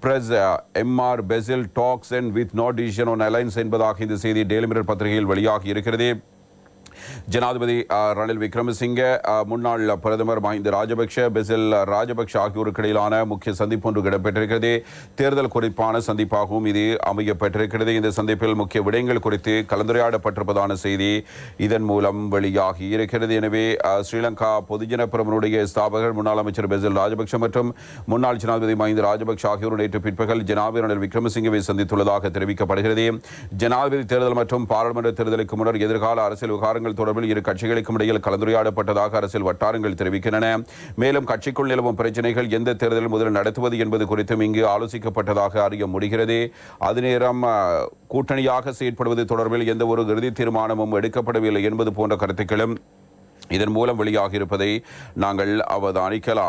press MR Basil talks and with no decision on alliance என்பதாக இந்த செய்தி டெய்லி மிரர் பத்திரிகையில் வெளியாகி இருக்கிறது ஜனாதிபதி அஹ், ரணில் விக்ரமசிங்க அஹ், முன்னாள் பிரதமர் மஹிந்த ராஜபக்ஷ பெசில் ராஜபக்ஷ ஆகியோருக்கு இடையிலான முக்கிய சந்திப்பு ஒன்று இடம்பெற்றிருக்கிறது தேர்தல் குறிப்பான சந்திப்பாகவும் இது அமையப்பட்டிருக்கிறது இந்த சந்திப்பில் முக்கிய விடயங்கள் குறித்து கலந்துரையாடப்பட்டிருப்பதான செய்தி இதன் மூலம் வெளியாகி இருக்கிறது எனவே அஹ், ஸ்ரீலங்கா பொதுஜன பிரமுடைய ஸ்தாபகர் முன்னாள் அமைச்சர் பெசில் ராஜபக்ஷ மற்றும் முன்னாள் ஜனாதிபதி மஹிந்த ராஜபக்ஷ ஆகியோர் நேற்று பிற்பகல் ஜனாதிபதி ரணில் விக்ரமசிங்கவை சந்தித்துள்ளதாக தெரிவிக்கப்படுகிறது ஜனாதிபதி தேர்தல் மற்றும் பாராளுமன்ற தேர்தலுக்கு முன்னர் எதிர்கால அரசியல் விவகாரங்கள் தொடர்பில் இரு கட்சிகளுக்கும் இடையில் கலந்துரையாடப்பட்டதாக அரசியல் வட்டாரங்கள் தெரிவிக்கின்றன மேலும் கட்சிக்குள் நிலவும் பிரச்சனைகள் எந்த தேர்தலில் முதலில் நடத்துவது என்பது குறித்தும் இங்கு ஆலோசிக்கப்பட்டதாக அறிய முடிகிறது அது நேரம் அஹ், கூட்டணியாக செயற்படுவது தொடர்பில் எந்த ஒரு இறுதி தீர்மானமும் எடுக்கப்படவில்லை என்பது போன்ற கருத்துக்களும் இதன் மூலம் வெளியாகி இருப்பதை நாங்கள் அவதானிக்கலாம்